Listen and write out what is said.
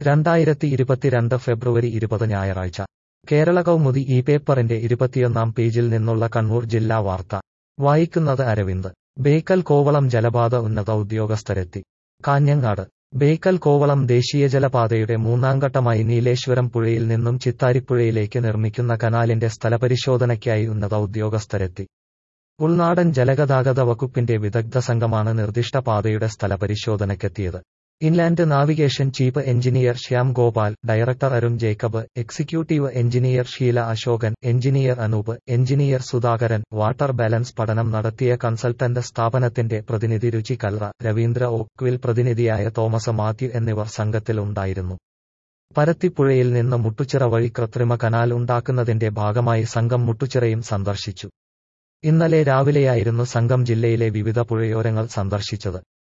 രണ്ടായിരത്തി ഇരുപത്തിരണ്ട് ഫെബ്രുവരി ഇരുപത് ഞായറാഴ്ച കേരള കൗമുദി ഈ പേപ്പറിന്റെ ഇരുപത്തിയൊന്നാം പേജിൽ നിന്നുള്ള കണ്ണൂർ ജില്ലാ വാർത്ത വായിക്കുന്നത് അരവിന്ദ് ബേക്കൽ കോവളം ജലപാത ഉന്നത ഉദ്യോഗസ്ഥരെത്തി കാഞ്ഞങ്ങാട് ബേക്കൽ കോവളം ദേശീയ ജലപാതയുടെ മൂന്നാംഘട്ടമായി നീലേശ്വരം പുഴയിൽ നിന്നും ചിത്താരിപ്പുഴയിലേക്ക് നിർമ്മിക്കുന്ന കനാലിന്റെ സ്ഥലപരിശോധനയ്ക്കായി ഉന്നത ഉദ്യോഗസ്ഥരെത്തി ഉൾനാടൻ ജലഗതാഗത വകുപ്പിന്റെ വിദഗ്ധ സംഘമാണ് നിർദ്ദിഷ്ട പാതയുടെ സ്ഥലപരിശോധനയ്ക്കെത്തിയത് inland navigation chief engineer Shyam Gopal director Arun Jacob executive engineer Sheela Ashokan engineer Anoop engineer Sudhakaran water balance പഠനം നടത്തിയ കൺസൾട്ടന്റ് സ്ഥാപനത്തിന്റെ പ്രതിനിധി രുചി കൽറ രവീന്ദ്ര ഓക്വിൽ പ്രതിനിധിയായ തോമസ് മാത്യു എന്നിവർ സംഘത്തിൽ ഉണ്ടായിരുന്നു പരത്തിപ്പുഴയിൽ നിന്ന് മുട്ടുച്ചിറ വഴി കൃത്രിമ കനാൽ ഉണ്ടാക്കുന്നതിന്റെ ഭാഗമായി സംഘം മുട്ടുച്ചിറയും സന്ദർശിച്ചു ഇന്നലെ രാവിലെയായിരുന്നു സംഘം ജില്ലയിലെ വിവിധ പുഴയോരങ്ങൾ സന്ദർശിച്ചത്